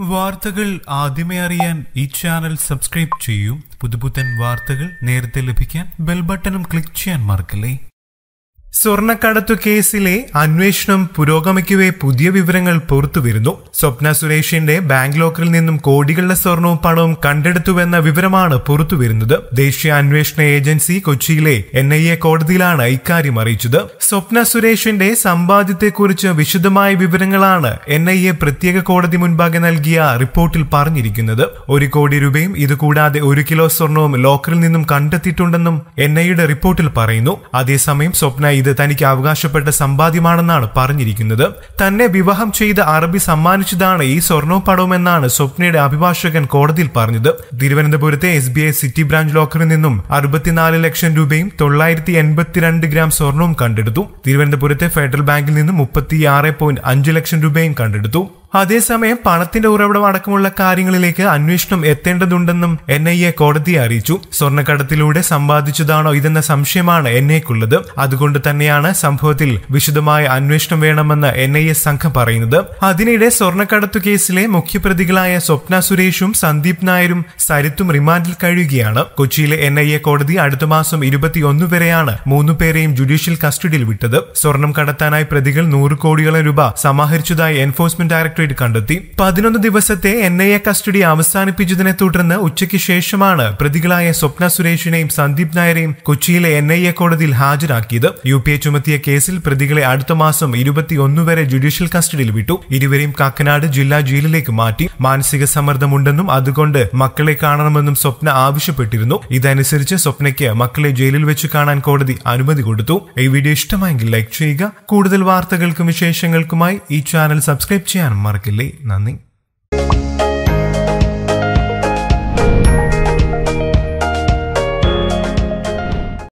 വാർത്തകൾ ആദ്യമേ അറിയാൻ ഈ ചാനൽ സബ്സ്ക്രൈബ് ചെയ്യൂ പുതുപുത്തൻ വാർത്തകൾ നേരത്തെ ലഭിക്കാൻ ബെൽ ബട്ടണും ക്ലിക്ക് ചെയ്യാൻ മറക്കല്ലേ സ്വർണ്ണക്കടത്തു കേസിലെ അന്വേഷണം പുരോഗമിക്കവേ പുതിയ വിവരങ്ങൾ പുറത്തുവരുന്നു സ്വപ്ന സുരേഷിന്റെ ബാങ്ക് ലോക്കറിൽ നിന്നും കോടികളുടെ സ്വർണവും പണവും കണ്ടെടുത്തുവെന്ന വിവരമാണ് പുറത്തുവരുന്നത് ദേശീയ അന്വേഷണ ഏജൻസി കൊച്ചിയിലെ എൻ ഐ എ കോടതിയിലാണ് ഇക്കാര്യം അറിയിച്ചത് സ്വപ്ന സുരേഷിന്റെ സമ്പാദ്യത്തെക്കുറിച്ച് വിശദമായ വിവരങ്ങളാണ് എൻ ഐ എ പ്രത്യേക കോടതി മുൻപാകെ നൽകിയ റിപ്പോർട്ടിൽ പറഞ്ഞിരിക്കുന്നത് ഒരു കോടി രൂപയും ഇതുകൂടാതെ ഒരു കിലോ സ്വർണവും ലോക്കറിൽ നിന്നും കണ്ടെത്തിയിട്ടുണ്ടെന്നും എൻ ഐയുടെ റിപ്പോർട്ടിൽ പറയുന്നു അതേസമയം സ്വപ്ന ഇത് തനിക്ക് അവകാശപ്പെട്ട സമ്പാദ്യമാണെന്നാണ് പറഞ്ഞിരിക്കുന്നത് തന്നെ വിവാഹം ചെയ്ത അറബി സമ്മാനിച്ചതാണ് ഈ സ്വർണവും പണവും എന്നാണ് സ്വപ്നയുടെ അഭിഭാഷകൻ കോടതിയിൽ പറഞ്ഞത് തിരുവനന്തപുരത്തെ S B I city branch ലോക്കറിൽ നിന്നും അറുപത്തിനാല് ലക്ഷം രൂപയും തൊള്ളായിരത്തി എൺപത്തിരണ്ട് ഗ്രാം സ്വർണവും കണ്ടെടുത്തു തിരുവനന്തപുരത്തെ ഫെഡറൽ ബാങ്കിൽ നിന്നും മുപ്പത്തി ആറ് പോയിന്റ് അഞ്ച് ലക്ഷം രൂപയും കണ്ടെടുത്തു അതേസമയം പണത്തിന്റെ ഉറവിടം അടക്കമുള്ള കാര്യങ്ങളിലേക്ക് അന്വേഷണം എത്തേണ്ടതുണ്ടെന്നും എൻ ഐ എ കോടതിയെ അറിയിച്ചു സ്വർണ്ണക്കടത്തിലൂടെ സമ്പാദിച്ചതാണോ ഇതെന്ന സംശയമാണ് എൻ ഐക്കുള്ളത് അതുകൊണ്ട് തന്നെയാണ് സംഭവത്തിൽ വിശദമായ അന്വേഷണം വേണമെന്ന് എൻ ഐ എ സംഘം പറയുന്നത് അതിനിടെ സ്വർണ്ണക്കടത്തു കേസിലെ മുഖ്യപ്രതികളായ സ്വപ്ന സുരേഷും സന്ദീപ് നായരും സരിത്തും റിമാൻഡിൽ കഴിയുകയാണ് കൊച്ചിയിലെ എൻ ഐ എ കോടതി അടുത്ത മാസം ഇരുപത്തിയൊന്ന് വരെയാണ് മൂന്നു പേരെയും ജുഡീഷ്യൽ കസ്റ്റഡിയിൽ വിട്ടത് സ്വർണം കടത്താനായി പ്രതികൾ നൂറ് കോടിയോളം രൂപ സമാഹരിച്ചതായി എൻഫോഴ്സ്മെന്റ് ഡയറക്ടറേറ്റ് കണ്ടെത്തി പതിനൊന്ന് ദിവസത്തെ എൻ ഐ എ കസ്റ്റഡി അവസാനിപ്പിച്ചതിനെ തുടർന്ന് ഉച്ചയ്ക്ക് ശേഷമാണ് പ്രതികളായ സ്വപ്ന സുരേഷിനെയും സന്ദീപ് നായരെയും കൊച്ചിയിലെ എൻ ഐ എ കോടതിയിൽ ഹാജരാക്കിയത് യു പി എ ചുമത്തിയ കേസിൽ പ്രതികളെ അടുത്ത മാസം ഇരുപത്തിയൊന്ന് വരെ ജുഡീഷ്യൽ കസ്റ്റഡിയിൽ വിട്ടു ഇരുവരെയും കാക്കനാട് ജില്ലാ ജയിലിലേക്ക് മാറ്റി മാനസിക സമ്മർദ്ദമുണ്ടെന്നും അതുകൊണ്ട് മക്കളെ കാണണമെന്നും സ്വപ്ന ആവശ്യപ്പെട്ടിരുന്നു ഇതനുസരിച്ച് സ്വപ്നയ്ക്ക് മക്കളെ ജയിലിൽ വെച്ച് കാണാൻ കോടതി അനുമതി കൊടുത്തു ഈ വീഡിയോ ഇഷ്ടമായെങ്കിൽ ലൈക്ക് ചെയ്യുക കൂടുതൽ വാർത്തകൾക്കും വിശേഷങ്ങൾക്കുമായി ഈ ചാനൽ സബ്സ്ക്രൈബ് ചെയ്യാൻ മറക്കില്ലേ നന്ദി